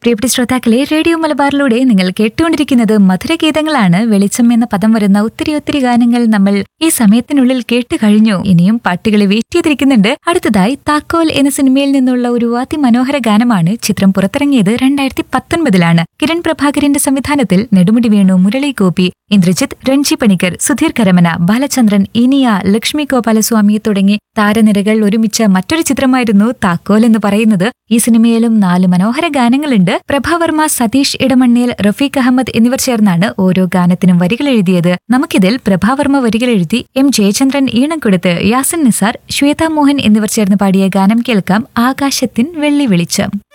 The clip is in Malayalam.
പ്രിയപ്പെട്ട ശ്രോതാക്കളെ റേഡിയോ മലബാറിലൂടെ നിങ്ങൾ കേട്ടുകൊണ്ടിരിക്കുന്നത് മധുരഗീതങ്ങളാണ് വെളിച്ചം എന്ന പദം വരുന്ന ഒത്തിരി ഒത്തിരി ഗാനങ്ങൾ നമ്മൾ ഈ സമയത്തിനുള്ളിൽ കേട്ട് കഴിഞ്ഞു ഇനിയും പാട്ടുകൾ വെയിറ്റ് ചെയ്തിരിക്കുന്നുണ്ട് അടുത്തതായി താക്കോൽ എന്ന സിനിമയിൽ നിന്നുള്ള ഒരു അതിമനോഹര ഗാനമാണ് ചിത്രം പുറത്തിറങ്ങിയത് രണ്ടായിരത്തി പത്തൊൻപതിലാണ് കിരൺ പ്രഭാകരന്റെ സംവിധാനത്തിൽ നെടുമുടി വേണു മുരളി ഗോപി ഇന്ദ്രജിത്ത് രൺജി പണിക്കർ സുധീർ കരമന ബാലചന്ദ്രൻ ഇനിയ ലക്ഷ്മി ഗോപാലസ്വാമി തുടങ്ങി താരനിരകൾ ഒരുമിച്ച മറ്റൊരു ചിത്രമായിരുന്നു താക്കോൽ എന്ന് പറയുന്നത് ഈ സിനിമയിലും നാല് മനോഹര ഗാനങ്ങളുണ്ട് പ്രഭാവർമ്മ സതീഷ് ഇടമണ്ണിയൽ റഫീഖ് അഹമ്മദ് എന്നിവർ ചേർന്നാണ് ഓരോ ഗാനത്തിനും വരികൾ എഴുതിയത് നമുക്കിതിൽ പ്രഭാവർമ്മ വരികൾ എഴുതി എം ജയചന്ദ്രൻ ഈണം കൊടുത്ത് യാസിൻ നിസാർ ശ്വേത മോഹൻ എന്നിവർ ചേർന്ന് പാടിയ ഗാനം കേൾക്കാം ആകാശത്തിൻ വെള്ളി വെളിച്ചം